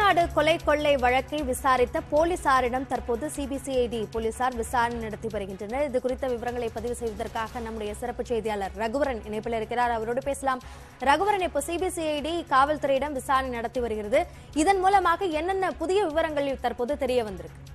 கொடநாடு கொலை கொள்ளை வழக்கை விசாரித்த போலீசாரிடம் தற்போது சிபிசிஐடி போலீசார் விசாரணை நடத்தி வருகின்றனர் இது குறித்த விவரங்களை பதிவு செய்வதற்காக நம்முடைய சிறப்பு செய்தியாளர் ரகுவரன் இணைப்பில் இருக்கிறார் அவரோடு பேசலாம் ரகுவரன் இப்போ சிபிசிஐடி காவல்துறையிடம் விசாரணை நடத்தி வருகிறது இதன் மூலமாக என்னென்ன புதிய விவரங்கள் தற்போது தெரிய வந்திருக்கு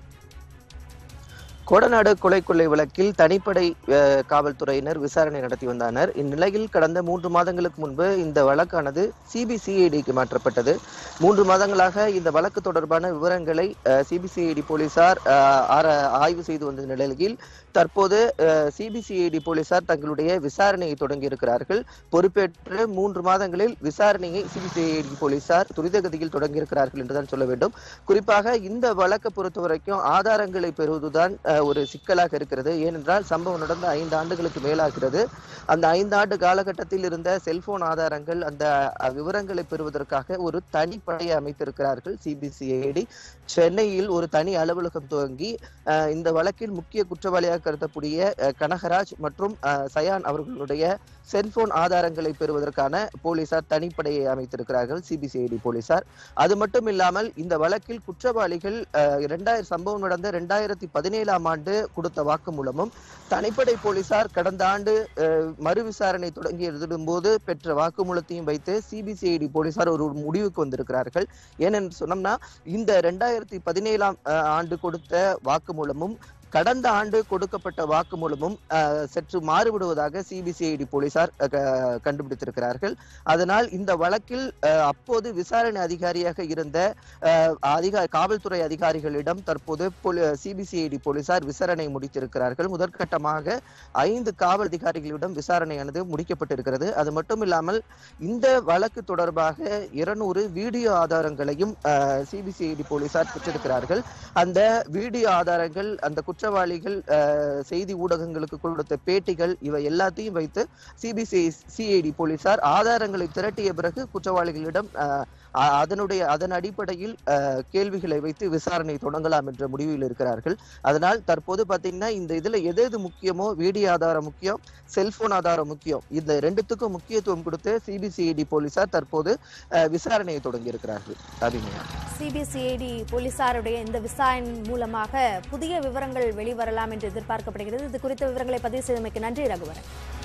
கோடநாடு கொலை கொள்ளை வழக்கில் தனிப்படை அஹ், காவல்துறையினர் விசாரணை நடத்தி வந்தனர் இந்நிலையில் கடந்த மூன்று மாதங்களுக்கு முன்பு இந்த வழக்கானது சிபிசிஐடிக்கு மாற்றப்பட்டது மூன்று மாதங்களாக இந்த வழக்கு தொடர்பான விவரங்களை சிபிசிஐடி போலீசார் அஹ், ஆர- ஆய்வு செய்து வந்த நிலையில் தற்போது சிபிசிஐடி போலீசார் தங்களுடைய விசாரணையை தொடங்கி இருக்கிறார்கள் பொறுப்பேற்று மூன்று மாதங்களில் விசாரணையை சிபிசிஐடி போலீசார் துரிதகதியில் தொடங்கி இருக்கிறார்கள் என்றுதான் சொல்ல வேண்டும் குறிப்பாக இந்த வழக்கை பொறுத்த வரைக்கும் ஆதாரங்களை பெறுவதுதான் அஹ், ஒரு சிக்கலாக இருக்கிறது ஏனென்றால் சம்பவம் நடந்த ஐந்து ஆண்டுகளுக்கு மேலாகிறது அந்த ஐந்து ஆண்டு காலகட்டத்தில் இருந்த செல்போன் ஆதாரங்கள் அந்த அஹ், விவரங்களை பெறுவதற்காக ஒரு தனிப்படையை அமைத்திருக்கிறார்கள் சிபிசிஐடி சென்னையில் ஒரு தனி அலுவலகம் துவங்கி அஹ், இந்த வழக்கில் முக்கிய குற்றவாளியாக கருதக்கூடிய அஹ், கனகராஜ் மற்றும் அஹ், சயான் அவர்களுடைய செல்போன் ஆதாரங்களை பெறுவதற்கான போலீசார் தனிப்படையை அமைத்திருக்கிறார்கள் சிபிசிஐடி போலீசார் அது மட்டும் இல்லாமல் இந்த வழக்கில் குற்றவாளிகள் அஹ், இரண்டாயிரம் சம்பவம் நடந்த இரண்டாயிரத்தி பதினேழாம் ஆண்டு கொடுத்த வாக்குமூலமும் தனிப்படை போலீசார் கடந்த ஆண்டு அஹ், மறு விசாரணை தொடங்கி போது பெற்ற வாக்குமூலத்தையும் வைத்து சிபிசிஐடி போலீசார் ஒரு முடிவுக்கு வந்திருக்கிறார்கள் ஏனென்று சொன்னோம்னா இந்த இரண்டாயிரத்தி பதினேழாம் அஹ், ஆண்டு கொடுத்த வாக்குமூலமும் கடந்த ஆண்டு கொடுக்கப்பட்ட வாக்குமூலமும் அஹ், சற்று மாறுபடுவதாக சிபிசிஐடி போலீசார் அஹ், க- கண்டுபிடித்திருக்கிறார்கள் அதனால் இந்த வழக்கில் அஹ், அப்போது விசாரணை அதிகாரியாக இருந்த அஹ், அதிகா காவல்துறை அதிகாரிகளிடம் தற்போது சிபிசிஐடி போலீசார் விசாரணை முடித்திருக்கிறார்கள் முதற்கட்டமாக ஐந்து காவல் அதிகாரிகளிடம் விசாரணையானது முடிக்கப்பட்டிருக்கிறது அது மட்டும் இல்லாமல் இந்த வழக்கு தொடர்பாக இருநூறு வீடியோ ஆதாரங்களையும் சிபிசிஐடி போலீசார் பெற்றிருக்கிறார்கள் அந்த வீடியோ ஆதாரங்கள் அந்த குற்றவாளிகள் அஹ், செய்தி ஊடகங்களுக்கு கொடுத்த பேட்டிகள் இவை எல்லாத்தையும் வைத்து சிபிசிஐ சிஐடி போலீசார் ஆதாரங்களை திரட்டிய பிறகு குற்றவாளிகளிடம் அஹ், அ- அதனுடைய அதன் அடிப்படையில் அஹ், கேள்விகளை வைத்து விசாரணை தொடங்கலாம் என்ற முடிவில் இருக்கிறார்கள் அதனால் தற்போது பாத்தீங்கன்னா இந்த இதுல எது எது முக்கியமோ வீடியோ ஆதாரம் முக்கியம் செல்போன் ஆதாரம் முக்கியம் இந்த ரெண்டுத்துக்கும் முக்கியத்துவம் கொடுத்து சிபிசிஐடி போலீசார் தற்போது அஹ், விசாரணையை தொடங்கி இருக்கிறார்கள் அபிநயா சிபிசிஐடி போலீசாருடைய இந்த விசாரணை மூலமாக புதிய விவரங்கள் வெளிவரலாம் என்று எதிர்பார்க்கப்படுகிறது இது குறித்த விவரங்களை பதிவு செய்தமைக்கு நன்றி ரகுவரன்